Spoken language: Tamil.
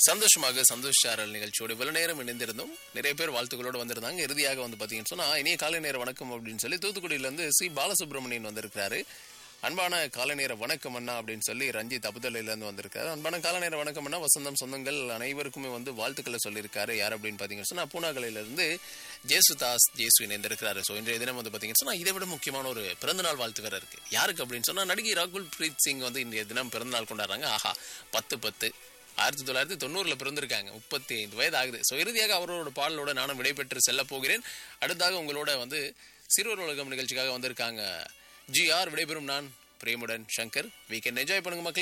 சந்தோஷமாக சந்தோஷ் சாரல் நிகழ்ச்சியோட இவ்வளவு நேரம் இணைந்திருந்தோம் நிறைய பேர் வாழ்த்துக்களோடு வந்திருந்தாங்க இறுதியாக வந்து பாத்தீங்கன்னு சொன்னா இனிய காலை நேர வணக்கம் அப்படின்னு சொல்லி தூத்துக்குடியில இருந்து சி பாலசுப்ரமணியன் வந்திருக்கிறாரு அன்பான காலை நேர வணக்கம் அண்ணா அப்படின்னு சொல்லி ரஞ்சித் அபுதலையில இருந்து வந்திருக்காரு அன்பான காலை நேர வணக்கம் அண்ணா வசந்தம் சொந்தங்கள் அனைவருக்குமே வந்து வாழ்த்துக்களை சொல்லியிருக்காரு யார் அப்படின்னு பாத்தீங்கன்னு சொன்னா பூனாகலையில இருந்து ஜேசுதாஸ் ஜேசு இணைந்திருக்கிறாரு ஸோ இன்றைய தினம் வந்து பாத்தீங்கன்னு சொன்னா இதை விட முக்கியமான ஒரு பிறந்தநாள் வாழ்த்து வேற இருக்கு யாருக்கு அப்படின்னு சொன்னா நடிகை ராகுல் பிரீத் சிங் வந்து இன்றைய தினம் பிறந்தநாள் கொண்டாடுறாங்க ஆஹா பத்து பத்து ஆயிரத்தி தொள்ளாயிரத்தி தொண்ணூறுல பிறந்திருக்காங்க முப்பத்தி ஐந்து வயது ஆகுது ஸோ இறுதியாக அவரோட பாடலோட நானும் விடைபெற்று செல்ல போகிறேன் அடுத்தாக உங்களோட வந்து சிறுவர் உலகம் நிகழ்ச்சிக்காக வந்திருக்காங்க ஜி ஆர் விடைபெறும் நான் பிரேமுடன் சங்கர் வீக்கெண்ட் என்ஜாய் பண்ணுங்க மக்களே